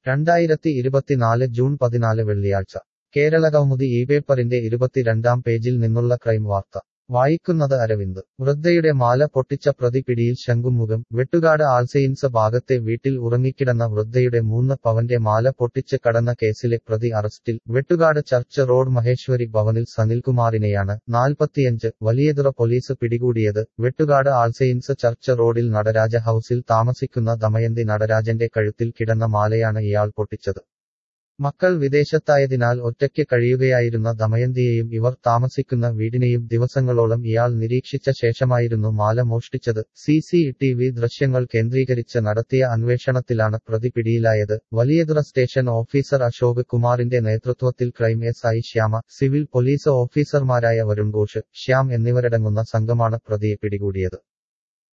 രണ്ടായിരത്തി ഇരുപത്തിനാല് ജൂൺ പതിനാല് വെള്ളിയാഴ്ച കേരളകൗമുദി ഈ പേപ്പറിന്റെ ഇരുപത്തിരണ്ടാം പേജിൽ നിന്നുള്ള ക്രൈം വാർത്ത വായിക്കുന്നത് അരവിന്ദ് വൃദ്ധയുടെ മാല പൊട്ടിച്ച പ്രതി പിടിയിൽ ശംഖുമുഖം വെട്ടുകാട് ആൾസെയിൻസ് ഭാഗത്തെ വീട്ടിൽ ഉറങ്ങിക്കിടന്ന വൃദ്ധയുടെ മൂന്ന് പവന്റെ മാല പൊട്ടിച്ച് കടന്ന കേസിലെ പ്രതി അറസ്റ്റിൽ വെട്ടുകാട് ചർച്ച് റോഡ് മഹേശ്വരി ഭവനിൽ സനിൽകുമാറിനെയാണ് നാൽപ്പത്തിയഞ്ച് വലിയതുറ പോലീസ് പിടികൂടിയത് വെട്ടുകാട് ആൾസെയിൻസ് ചർച്ച് റോഡിൽ നടരാജ ഹൌസിൽ താമസിക്കുന്ന ദമയന്തി നടരാജന്റെ കഴുത്തിൽ കിടന്ന മാലയാണ് ഇയാൾ പൊട്ടിച്ചത് മക്കൾ വിദേശത്തായതിനാൽ ഒറ്റയ്ക്ക് കഴിയുകയായിരുന്ന ദമയന്തിയെയും ഇവർ താമസിക്കുന്ന വീടിനെയും ദിവസങ്ങളോളം ഇയാൾ നിരീക്ഷിച്ച ശേഷമായിരുന്നു മാല മോഷ്ടിച്ചത് സി സി ടി വി ദൃശ്യങ്ങൾ കേന്ദ്രീകരിച്ച് നടത്തിയ അന്വേഷണത്തിലാണ് പ്രതി പിടിയിലായത് വലിയതുറ സ്റ്റേഷൻ ഓഫീസർ അശോക് കുമാറിന്റെ നേതൃത്വത്തിൽ crime S I Shyama civil police ഓഫീസർമാരായ വരുൺ ഘോഷ് ശ്യാം എന്നിവരടങ്ങുന്ന സംഘമാണ് പ്രതിയെ പിടികൂടിയത്